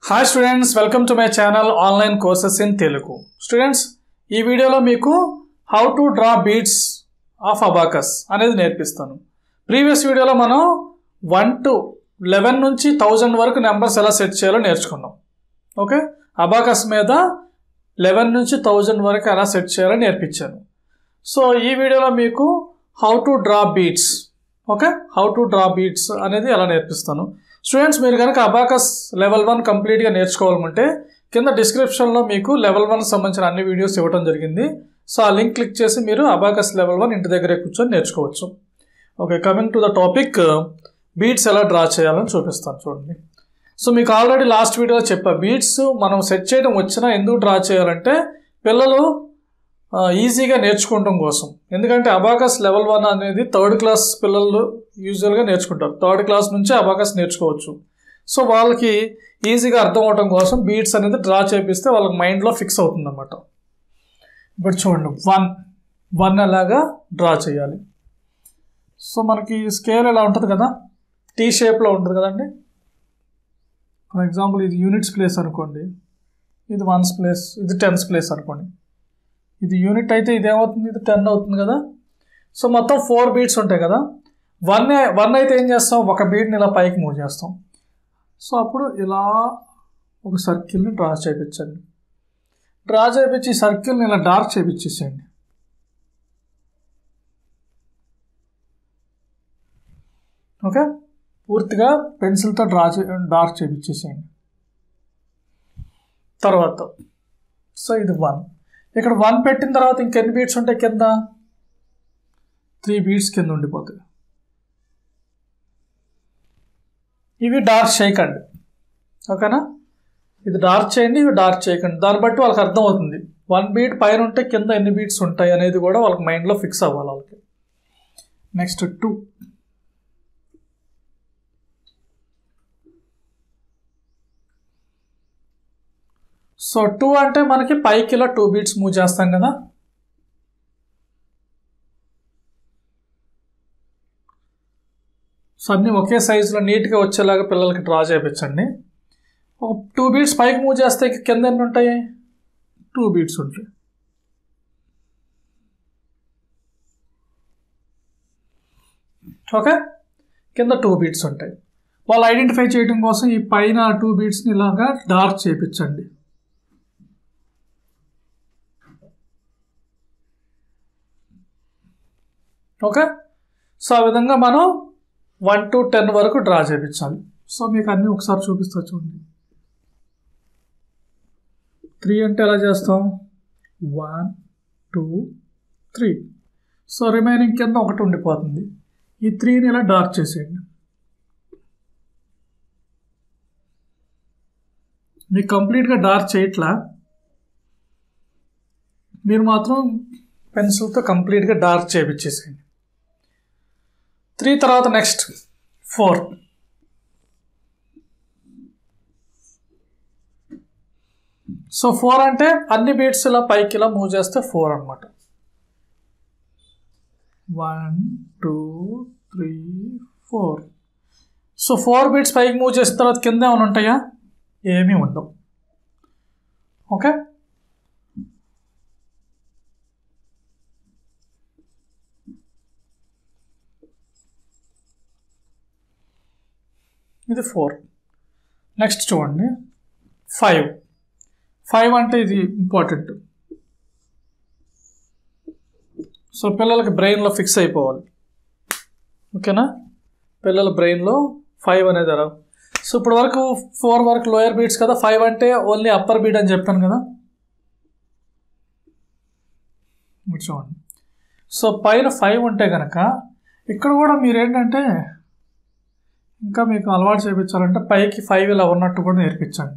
hi students welcome to my channel online courses in Telugu students ఈ వీడియోలో మీకు how to draw beats of abacus అనేది నేర్పిస్తాను previous వీడియోలో మనం వన్ టు లెవెన్ నుంచి థౌజండ్ వరకు నెంబర్స్ ఎలా సెట్ చేయాలో నేర్చుకున్నాం ఓకే అబాకస్ మీద లెవెన్ నుంచి థౌజండ్ వరకు ఎలా సెట్ చేయాలో నేర్పించాను సో ఈ వీడియోలో మీకు how to draw beats okay how to draw beats అనేది ఎలా నేర్పిస్తాను స్టూడెంట్స్ మీరు కనుక అబాకస్ లెవెల్ వన్ కంప్లీట్గా నేర్చుకోవాలనుకుంటే కింద డిస్క్రిప్షన్లో మీకు లెవెల్ వన్ సంబంధించిన అన్ని వీడియోస్ ఇవ్వడం జరిగింది సో ఆ లింక్ క్లిక్ చేసి మీరు అబాకస్ లెవెల్ వన్ ఇంటి దగ్గరే కూర్చొని నేర్చుకోవచ్చు okay coming to the topic beats ఎలా డ్రా చేయాలని చూపిస్తాను చూడండి సో మీకు ఆల్రెడీ లాస్ట్ వీడియోలో చెప్పా బీట్స్ మనం సెట్ చేయడం వచ్చినా ఎందుకు డ్రా చేయాలంటే పిల్లలు ఆ, ఈజీగా నేర్చుకోవడం కోసం ఎందుకంటే అబాకస్ లెవెల్ వన్ అనేది థర్డ్ క్లాస్ పిల్లలు యూజువల్గా నేర్చుకుంటారు థర్డ్ క్లాస్ నుంచి అబాకస్ నేర్చుకోవచ్చు సో వాళ్ళకి ఈజీగా అర్థం అవడం కోసం బీట్స్ అనేది డ్రా చేపిస్తే వాళ్ళకి మైండ్లో ఫిక్స్ అవుతుంది అనమాట ఇప్పుడు చూడండి వన్ వన్ అలాగా డ్రా చేయాలి సో మనకి స్కేల్ ఎలా ఉంటుంది కదా టీ షేప్లో ఉంటుంది కదండి ఫర్ ఎగ్జాంపుల్ ఇది యూనిట్స్ ప్లేస్ అనుకోండి ఇది వన్స్ ప్లేస్ ఇది టెన్స్ ప్లేస్ అనుకోండి ఇది యూనిట్ అయితే ఇది ఏమవుతుంది ఇది టెన్ అవుతుంది కదా సో మొత్తం ఫోర్ బీట్స్ ఉంటాయి కదా వన్ వన్ అయితే ఏం చేస్తాం ఒక బీట్ని ఇలా పైకి మూవ్ చేస్తాం సో అప్పుడు ఇలా ఒక సర్కిల్ని డ్రా చేయించండి డ్రా చేయించి సర్కిల్ని ఇలా డార్క్ చేయించేసేయండి ఓకే పూర్తిగా పెన్సిల్తో డ్రా చే డార్క్ చేయించేసేయండి తర్వాత సో ఇది వన్ ఇక్కడ వన్ పెట్టిన తర్వాత ఇంకెన్ని బీట్స్ ఉంటాయి కింద త్రీ బీట్స్ కింద ఉండిపోతాయి ఇవి డార్క్ చేయకండి ఓకేనా ఇది డార్క్ చేయండి ఇవి డార్క్ చేయకండి దాన్ని బట్టి వాళ్ళకి అర్థం అవుతుంది వన్ బీట్ పైన ఉంటే కింద ఎన్ని బీట్స్ ఉంటాయి అనేది కూడా వాళ్ళకి మైండ్లో ఫిక్స్ అవ్వాలి వాళ్ళకి నెక్స్ట్ టూ సో టూ అంటే మనకి పైకి ఇలా టూ బీట్స్ మూవ్ చేస్తాం కదా సో అన్నీ ఒకే సైజులో నీట్గా వచ్చేలాగా పిల్లలకి డ్రా చేయించండి ఒక టూ బీట్స్ పైకి మూవ్ చేస్తే కింద ఎన్ని ఉంటాయి టూ బీట్స్ ఉంటాయి ఓకే కింద టూ బీట్స్ ఉంటాయి వాళ్ళు ఐడెంటిఫై చేయడం కోసం ఈ పైన టూ బీట్స్ని ఇలాగా డార్క్ చేయించండి ఓకే సో ఆ విధంగా మనం వన్ టు టెన్ వరకు డ్రా చేయించాలి సో మీకు అన్నీ ఒకసారి చూపిస్తా చూడండి త్రీ అంటే ఎలా చేస్తాం one two three so remaining కింద ఒకటి ఉండిపోతుంది ఈ త్రీని ఇలా డార్క్ చేసేయండి మీకు కంప్లీట్గా డార్క్ చేయట్లా మీరు మాత్రం పెన్సిల్తో కంప్లీట్గా డార్క్ చేయించేసేయండి త్రీ తర్వాత నెక్స్ట్ ఫోర్ సో ఫోర్ అంటే అన్ని బీట్స్ ఇలా పైకి ఇలా మూవ్ చేస్తే ఫోర్ అనమాట one two three four so four beats పైకి మూవ్ చేసిన తర్వాత కింద ఏమైనా ఉంటాయా ఏమీ ఉండవు ఓకే ఇది ఫోర్ నెక్స్ట్ చూడండి ఫైవ్ ఫైవ్ అంటే ఇది ఇంపార్టెంట్ సో పిల్లలకి బ్రెయిన్లో ఫిక్స్ అయిపోవాలి ఓకేనా పిల్లల బ్రెయిన్లో ఫైవ్ అనేది ఎలా సో ఇప్పుడు వరకు ఫోర్ వరకు లోయర్ బీట్స్ కదా ఫైవ్ అంటే ఓన్లీ అప్పర్ బీట్ అని చెప్పాను కదా ఇప్పుడు చూడండి సో పైన ఫైవ్ ఉంటే కనుక ఇక్కడ కూడా మీరు ఏంటంటే ఇంకా మీకు అలవాటు చేయించాలంటే పైకి ఫైవ్ ఇలా ఉన్నట్టు కూడా నేర్పించండి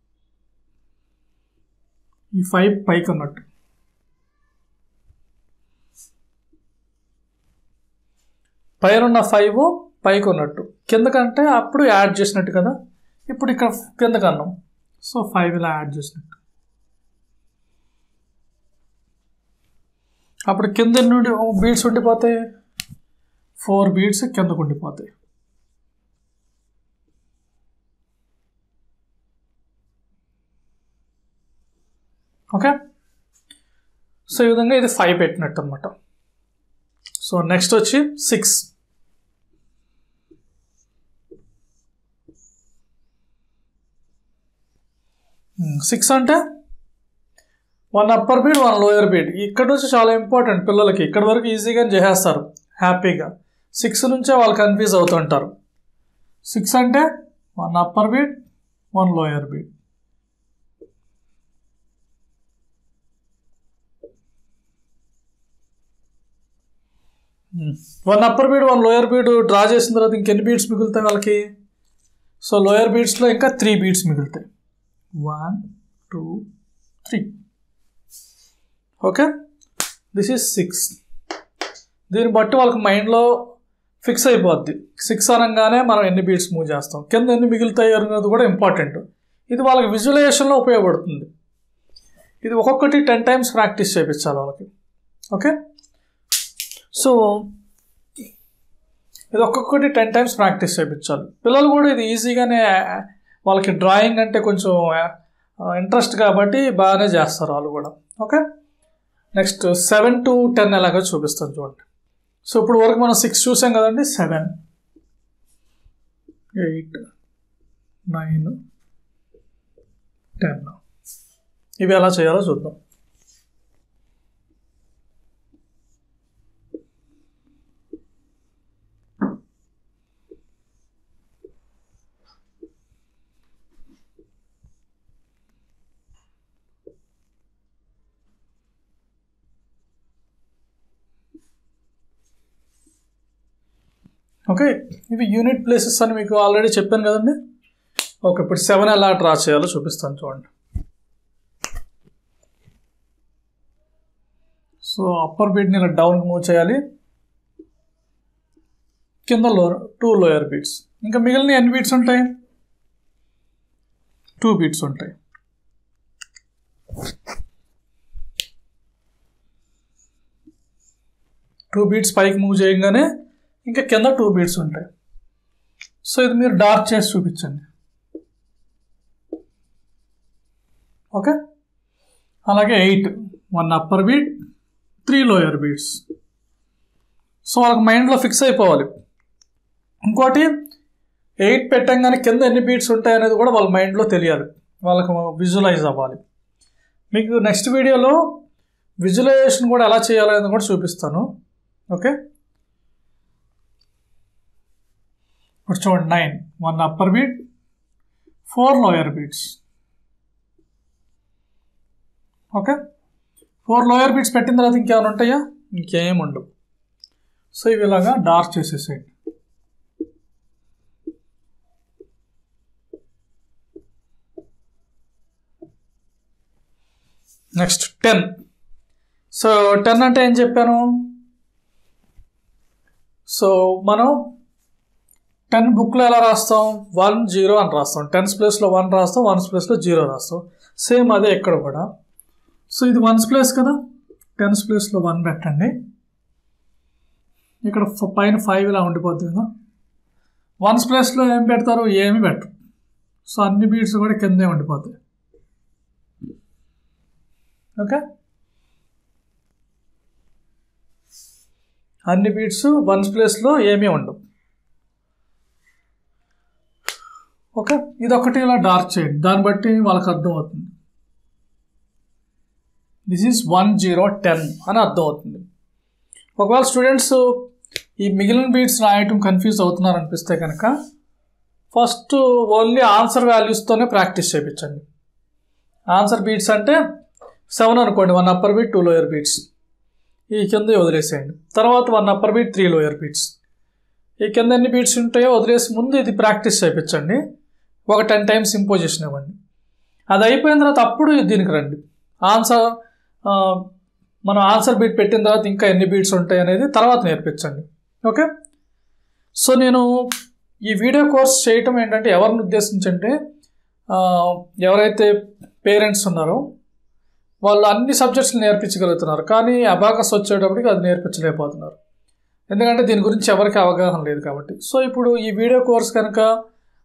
ఈ ఫైవ్ పైకి ఉన్నట్టు పైన ఉన్న ఫైవ్ పైకి ఉన్నట్టు కిందకంటే అప్పుడు యాడ్ చేసినట్టు కదా ఇప్పుడు ఇక్కడ కిందకి అన్నాం సో ఫైవ్ ఇలా యాడ్ చేసినట్టు అప్పుడు కింద నుండి బీడ్స్ ఉండిపోతాయి ఫోర్ బీడ్స్ కిందకు ఉండిపోతాయి ఓకే సో ఈ విధంగా ఇది ఫైవ్ పెట్టినట్టు అనమాట సో నెక్స్ట్ వచ్చి సిక్స్ సిక్స్ అంటే one upper bead one lower bead ఇక్కడ నుంచి చాలా ఇంపార్టెంట్ పిల్లలకి ఇక్కడ వరకు ఈజీగా చేసేస్తారు హ్యాపీగా సిక్స్ నుంచే వాళ్ళు కన్ఫ్యూజ్ అవుతుంటారు సిక్స్ అంటే one upper bead one lower bead one upper bead one lower bead draw చేసిన తర్వాత ఇంకెన్ని బీడ్స్ మిగులుతాయి వాళ్ళకి సో లోయర్ బీడ్స్లో ఇంకా త్రీ బీడ్స్ మిగులుతాయి one two three okay this is six దీన్ని బట్టి వాళ్ళకి మైండ్లో ఫిక్స్ అయిపోద్ది సిక్స్ అనగానే మనం ఎన్ని బీట్స్ మూవ్ చేస్తాం కింద ఎన్ని మిగులుతాయి అనేది కూడా ఇంపార్టెంట్ ఇది వాళ్ళకి విజువలైజేషన్లో ఉపయోగపడుతుంది ఇది ఒక్కొక్కటి టెన్ టైమ్స్ ప్రాక్టీస్ చేయించాలి వాళ్ళకి ఓకే సో ఇది ఒక్కొక్కటి టెన్ టైమ్స్ ప్రాక్టీస్ చేయించాలి పిల్లలు కూడా ఇది ఈజీగానే వాళ్ళకి డ్రాయింగ్ అంటే కొంచెం ఇంట్రెస్ట్ కాబట్టి బాగానే చేస్తారు వాళ్ళు కూడా okay next seven to ten ఎలాగో చూపిస్తాను చూడండి సో ఇప్పుడు వరకు మనం సిక్స్ చూసాం కదండి సెవెన్ ఎయిట్ నైన్ టెన్ ఇవి ఎలా చేయాలో చూద్దాం ఓకే ఇవి యూనిట్ ప్లేసెస్ అని మీకు ఆల్రెడీ చెప్పాను కదండి ఓకే ఇప్పుడు సెవెన్ ఎలా డ్రా చేయాలో చూపిస్తాను చూడండి సో అప్పర్ బీట్ని ఇలా డౌన్కి మూవ్ చేయాలి కింద లో టూ లోయర్ బీట్స్ ఇంకా మిగిలిన ఎన్ని బీట్స్ ఉంటాయి టూ బీట్స్ ఉంటాయి టూ బీట్స్ పైకి మూవ్ చేయగానే ఇంకా కింద టూ బీట్స్ ఉంటాయి సో ఇది మీరు డార్క్ చేసి చూపించండి ఓకే అలాగే eight one upper beat three lower beats so వాళ్ళకి మైండ్లో ఫిక్స్ అయిపోవాలి ఇంకోటి ఎయిట్ పెట్టంగానే కింద ఎన్ని బీట్స్ ఉంటాయి అనేది కూడా వాళ్ళ మైండ్లో తెలియాలి వాళ్ళకి విజువలైజ్ అవ్వాలి మీకు నెక్స్ట్ వీడియోలో విజువలైజేషన్ కూడా ఎలా చేయాలో అనేది కూడా చూపిస్తాను ఓకే ఇప్పుడు చూడండి nine one upper beat four lower beats okay four lower beats పెట్టిన తర్వాత ఇంకేమైనా ఉంటాయా ఇంకేం ఉండవు సో ఇవి ఇలాగా డార్క్ చేసేసేయండి నెక్స్ట్ టెన్ సో టెన్ అంటే ఏం చెప్పాను సో మనం టెన్ బుక్లో ఎలా రాస్తాం వన్ జీరో అని రాస్తాం టెన్స్ ప్లేస్లో వన్ రాస్తాం వన్స్ ప్లేస్లో జీరో రాస్తాం సేమ్ అదే ఇక్కడ కూడా సో ఇది వన్స్ ప్లేస్ కదా టెన్స్ ప్లేస్లో వన్ పెట్టండి ఇక్కడ ఫ- పైన ఫైవ్ ఇలా ఉండిపోద్ది కదా వన్స్ ప్లేస్లో ఏం పెడతారు ఏమి పెట్టరు సో అన్ని బీట్స్ కూడా కిందే ఉండిపోతాయి ఓకే అన్ని బీట్స్ వన్స్ ప్లేస్లో ఏమీ ఉండవు ఓకే ఇది ఒకటి ఇలా డార్క్ చేయండి దాన్ని బట్టి వాళ్ళకి అర్థం అవుతుంది this is one zero ten అని అర్థం అవుతుంది ఒకవేళ స్టూడెంట్స్ ఈ మిగిలిన బీట్స్ రాయటం కన్ఫ్యూజ్ అవుతున్నారు అనిపిస్తే కనుక ఫస్ట్ ఓన్లీ ఆన్సర్ వాల్యూస్తోనే ప్రాక్టీస్ చేయించండి ఆన్సర్ బీట్స్ అంటే సెవెన్ అనుకోండి one upper beat two lower beats ఈ కింద వదిలేసేయండి తర్వాత one upper beat three lower beats ఈ కింద ఎన్ని బీట్స్ ఉంటాయో వదిలేసి ముందు ఇది ప్రాక్టీస్ చేయించండి ఒక టెన్ టైమ్స్ ఇంపోజిషన్ ఇవ్వండి అది అయిపోయిన తర్వాత అప్పుడు దీనికి రండి ఆన్సర్ ఆ, మనం ఆన్సర్ బీట్ పెట్టిన తర్వాత ఇంకా ఎన్ని బీట్స్ ఉంటాయి అనేది తర్వాత నేర్పించండి ఓకే సో నేను ఈ వీడియో కోర్స్ చేయటం ఏంటంటే ఎవరిని ఉద్దేశించి అంటే ఆ, ఎవరైతే పేరెంట్స్ ఉన్నారో వాళ్ళు అన్ని సబ్జెక్ట్స్ని నేర్పించగలుగుతున్నారు కానీ అబాకస్ వచ్చేటప్పటికి అది నేర్పించలేకపోతున్నారు ఎందుకంటే దీని గురించి ఎవరికి అవగాహన లేదు కాబట్టి సో ఇప్పుడు ఈ వీడియో కోర్స్ కనుక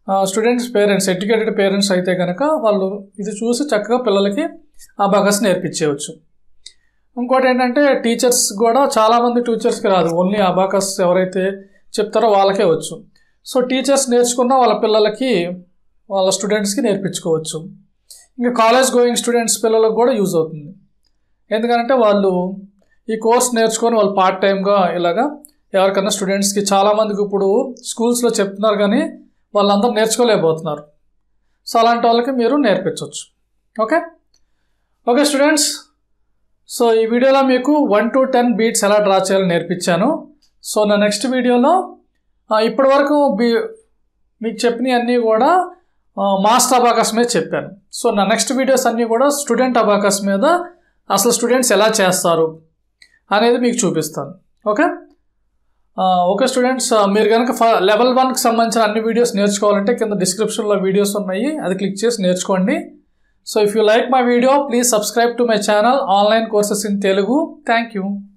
స్టూడెంట్స్ పేరెంట్స్ ఎడ్యుకేటెడ్ పేరెంట్స్ అయితే కనుక వాళ్ళు ఇది చూసి చక్కగా పిల్లలకి అబాకస్ నేర్పించేయవచ్చు ఇంకోటి ఏంటంటే టీచర్స్ కూడా చాలామంది టీచర్స్కి రాదు ఓన్లీ అబాకస్ ఎవరైతే చెప్తారో వాళ్ళకే వచ్చు సో టీచర్స్ నేర్చుకున్న వాళ్ళ పిల్లలకి వాళ్ళ స్టూడెంట్స్కి నేర్పించుకోవచ్చు ఇంకా కాలేజ్ గోయింగ్ స్టూడెంట్స్ పిల్లలకు కూడా యూజ్ అవుతుంది ఎందుకంటే వాళ్ళు ఈ కోర్స్ నేర్చుకొని వాళ్ళు పార్ట్ టైంగా ఇలాగా ఎవరికైనా స్టూడెంట్స్కి చాలామందికి ఇప్పుడు స్కూల్స్లో చెప్తున్నారు కానీ వాళ్ళందరూ నేర్చుకోలేకపోతున్నారు సో అలాంటి వాళ్ళకి మీరు నేర్పించవచ్చు ఓకే ఓకే స్టూడెంట్స్ సో ఈ వీడియోలో మీకు వన్ టు టెన్ బీట్స్ ఎలా డ్రా చేయాలో నేర్పించాను సో నా నెక్స్ట్ వీడియోలో ఇప్పటి వరకు బీ మీకు చెప్పినవి అన్నీ కూడా మాస్టర్ అబాకస్ మీద చెప్పాను సో నా నెక్స్ట్ వీడియోస్ అన్నీ కూడా స్టూడెంట్ అబాకస్ మీద అసలు స్టూడెంట్స్ ఎలా చేస్తారు అనేది మీకు చూపిస్తాను ఓకే ఓకే స్టూడెంట్స్ మీరు కనుక ఫ లెవెల్ వన్కి సంబంధించిన అన్ని వీడియోస్ నేర్చుకోవాలంటే కింద డిస్క్రిప్షన్లో వీడియోస్ ఉన్నాయి అది క్లిక్ చేసి నేర్చుకోండి so if you like my video please subscribe to my channel online courses in Telugu thank you